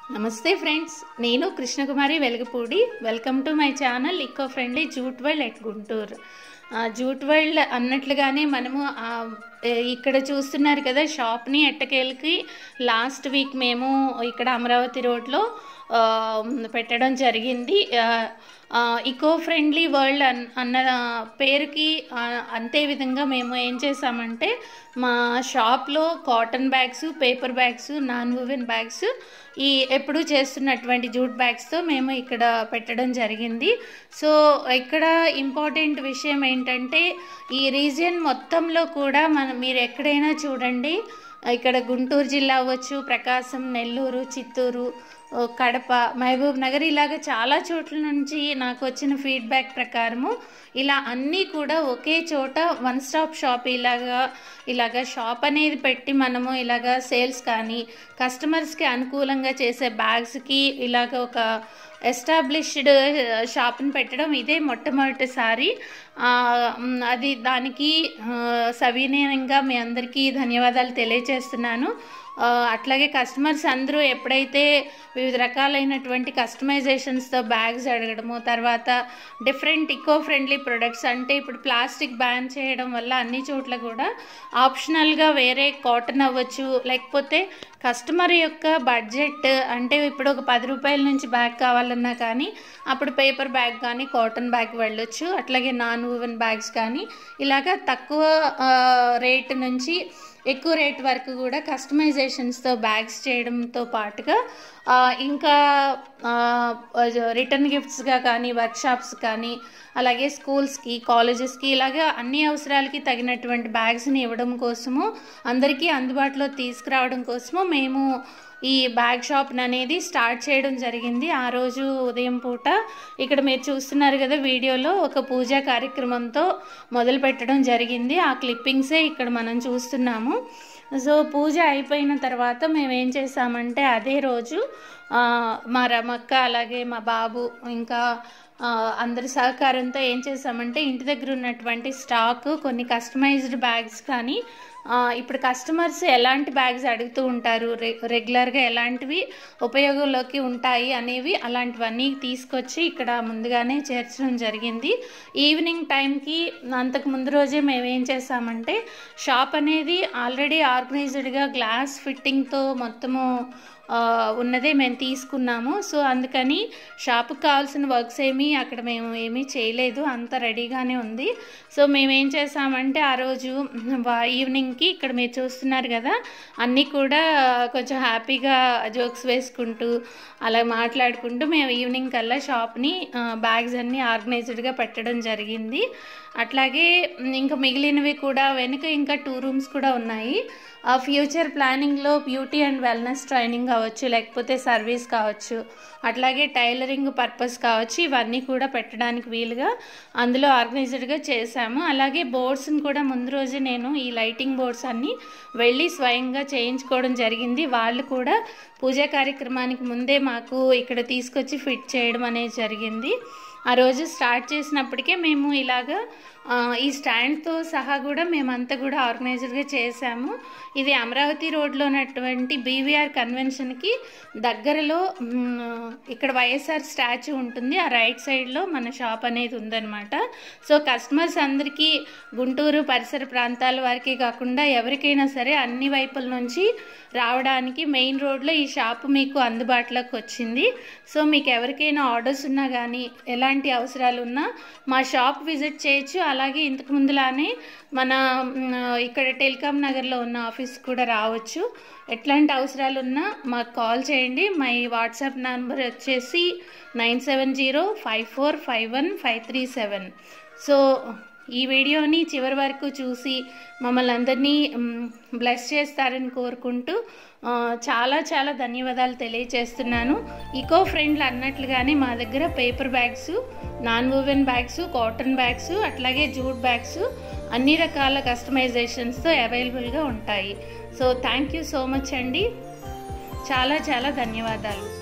నమస్తే ఫ్రెండ్స్ నేను Krishnakumari Velagapudi welcome to my channel eco friendly jute world at Guntur ఆ, jute world అన్నట్లుగానే మనము ఆ, ఏ, ఇక్కడ చూస్తున్నారు కదా షాప్ని ఎట్టకేలకి లాస్ట్ వీక్ మేము ఇక్కడ అమరావతి రోడ్లో ఆ, పెట్టడం జరిగింది ఆ, ఆ, ఇకో ఫ్రెండ్లీ వరల్డ్ అన్ అన్న పేరుకి ఆ, అంతే విధంగా మేము ఏం చేసామంటే మా షాప్లో cotton bags paper bags non woven bags ఈ ఎప్పుడు చేస్తున్నటువంటి జూట్ బ్యాగ్స్తో మేము ఇక్కడ పెట్టడం జరిగింది సో ఇక్కడ ఇంపార్టెంట్ విషయం ఏంటంటే ఈ రీజియన్ మొత్తంలో కూడా మనం మీరు ఎక్కడైనా చూడండి ఇక్కడ గుంటూరు జిల్లా అవ్వచ్చు ప్రకాశం నెల్లూరు చిత్తూరు ఓ, కడప మహబూబ్ నగర్ ఇలాగ చాలా చోట్ల నుంచి నాకు వచ్చిన ఫీడ్బ్యాక్ ప్రకారము ఇలా అన్నీ కూడా ఒకే చోట వన్ స్టాప్ షాప్ ఇలాగా ఇలాగ షాప్ అనేది పెట్టి మనము ఇలాగ సేల్స్ కానీ కస్టమర్స్కి అనుకూలంగా చేసే బ్యాగ్స్కి ఇలాగ ఒక ఎస్టాబ్లిష్డ్ షాప్ని పెట్టడం ఇదే మొట్టమొదటిసారి ఆ, మ్, అది దానికి ఆ, సవినయంగా మీ అందరికీ ధన్యవాదాలు తెలియజేస్తున్నాను ఆ, అట్లాగే కస్టమర్స్ అందరూ ఎప్పుడైతే వివిధ రకాలైనటువంటి కస్టమైజేషన్స్తో బ్యాగ్స్ అడగడము తర్వాత డిఫరెంట్ ఇకో ఫ్రెండ్లీ ప్రొడక్ట్స్ అంటే ఇప్పుడు ప్లాస్టిక్ బ్యాన్ చేయడం వల్ల అన్ని చోట్ల కూడా ఆప్షనల్గా వేరే కాటన్ అవ్వచ్చు లేకపోతే కస్టమర్ యొక్క బడ్జెట్ అంటే ఇప్పుడు ఒక పది రూపాయల నుంచి బ్యాగ్ కావాలన్నా కానీ అప్పుడు పేపర్ బ్యాగ్ కానీ కాటన్ బ్యాగ్ వెళ్ళొచ్చు అట్లాగే నాన్ వువెన్ బ్యాగ్స్ కానీ ఇలాగ తక్కువ ఆ, రేట్ నుంచి ఎక్కువ రేట్ వరకు కూడా కస్టమైజేషన్స్తో బ్యాగ్స్ చేయడంతో పాటుగా ఆ, ఇంకా రిటర్న్ గిఫ్ట్స్గా కానీ వర్క్షాప్స్ కానీ అలాగే స్కూల్స్కి కాలేజెస్కి ఇలాగా అన్ని అవసరాలకి తగినటువంటి బ్యాగ్స్ని ఇవ్వడం కోసము అందరికీ అందుబాటులో తీసుకురావడం కోసము మేము ఈ బ్యాగ్ షాప్ అనేది స్టార్ట్ చేయడం జరిగింది ఆ రోజు ఉదయం పూట ఇక్కడ మీరు చూస్తున్నారు కదా వీడియోలో ఒక పూజా కార్యక్రమంతో మొదలు పెట్టడం జరిగింది ఆ క్లిప్పింగ్సే ఇక్కడ మనం చూస్తున్నాము సో పూజ అయిపోయిన తర్వాత మేము ఏం చేసామంటే అదే రోజు ఆ, మా రమక్క అలాగే మా బాబు ఇంకా ఆ, అందరి సహకారంతో ఏం చేసామంటే ఇంటి దగ్గర ఉన్నటువంటి స్టాక్ కొన్ని కస్టమైజ్డ్ బ్యాగ్స్ కానీ ఆ, ఇప్పుడు కస్టమర్స్ ఎలాంటి బ్యాగ్స్ అడుగుతూ ఉంటారు రె రెగ్యులర్గా ఎలాంటివి ఉపయోగంలోకి ఉంటాయి అనేవి అలాంటివన్నీ తీసుకొచ్చి ఇక్కడ ముందుగానే చేర్చడం జరిగింది ఈవినింగ్ టైంకి అంతకు ముందు రోజే మేము ఏం చేసామంటే షాప్ అనేది ఆల్రెడీ ఆర్గనైజ్డ్గా గ్లాస్ ఫిట్టింగ్తో మొత్తము ఆ, ఉన్నదే మేము తీసుకున్నాము సో అందుకని షాప్కి కావాల్సిన వర్క్స్ ఏమీ అక్కడ మేము ఏమీ చేయలేదు అంత రెడీగానే ఉంది సో మేము ఏం చేసామంటే ఆ రోజు వా- ఈవినింగ్కి ఇక్కడ మీరు చూస్తున్నారు కదా అన్నీ కూడా కొంచెం హ్యాపీగా జోక్స్ వేసుకుంటూ అలా మాట్లాడుకుంటూ మేము ఈవినింగ్ కల్లా షాప్ని బ్యాగ్స్ అన్నీ ఆర్గనైజ్డ్గా పెట్టడం జరిగింది అట్లాగే ఇంకా మిగిలినవి కూడా వెనుక ఇంకా టూ రూమ్స్ కూడా ఉన్నాయి ఆ ఫ్యూచర్ ప్లానింగ్లో బ్యూటీ అండ్ వెల్నెస్ ట్రైనింగ్ కావచ్చు లేకపోతే సర్వీస్ కావచ్చు అట్లాగే టైలరింగ్ పర్పస్ కావచ్చు ఇవన్నీ కూడా పెట్టడానికి వీలుగా అందులో ఆర్గనైజ్డ్గా చేశాము అలాగే బోర్డ్స్ని కూడా ముందు రోజు నేను ఈ లైటింగ్ బోర్డ్స్ అన్నీ వెళ్ళి స్వయంగా చేయించుకోవడం జరిగింది వాళ్ళు కూడా పూజా కార్యక్రమానికి ముందే మాకు ఇక్కడ తీసుకొచ్చి ఫిట్ చేయడం అనేది జరిగింది ఆ రోజు స్టార్ట్ చేసినప్పటికే మేము ఇలాగా ఆ, ఈ స్టాండ్తో సహా కూడా మేమంతా కూడా ఆర్గనైజర్గా చేసాము ఇది అమరావతి రోడ్లో ఉన్నటువంటి బీవీఆర్ కన్వెన్షన్కి దగ్గరలో మ్, ఇక్కడ వైఎస్ఆర్ స్టాచ్యూ ఉంటుంది ఆ రైట్ సైడ్లో మన షాప్ అనేది ఉందన్నమాట సో కస్టమర్స్ అందరికీ గుంటూరు పరిసర ప్రాంతాల వారికి కాకుండా ఎవరికైనా సరే అన్ని వైపుల నుంచి రావడానికి మెయిన్ రోడ్లో ఈ షాప్ మీకు అందుబాటులోకి వచ్చింది సో మీకు ఎవరికైనా ఆర్డర్స్ ఉన్నా కానీ ఎలాంటి అవసరాలు ఉన్నా మా షాప్ విజిట్ చేయొచ్చు అలాగే ఇంతకు ముందులానే మన మ్, ఇక్కడ టెలికాం నగర్లో ఉన్న ఆఫీస్ కూడా రావచ్చు ఎట్లాంటి అవసరాలు ఉన్నా మాకు కాల్ చేయండి మా వాట్సాప్ నెంబర్ వచ్చేసి nine seven zero five four five one five three seven so ఈ వీడియోని చివరి వరకు చూసి మమ్మల్ని అందరినీ బ్లెస్ చేస్తారని కోరుకుంటూ ఆ, చాలా చాలా ధన్యవాదాలు తెలియజేస్తున్నాను ఈకో ఫ్రెండ్లు అన్నట్లుగానే మా దగ్గర paper bags non woven bags cotton bags అట్లాగే జూట్ బ్యాగ్స్ అన్ని రకాల కస్టమైజేషన్స్తో అవైలబుల్గా ఉంటాయి so thank you so much అండి చాలా చాలా ధన్యవాదాలు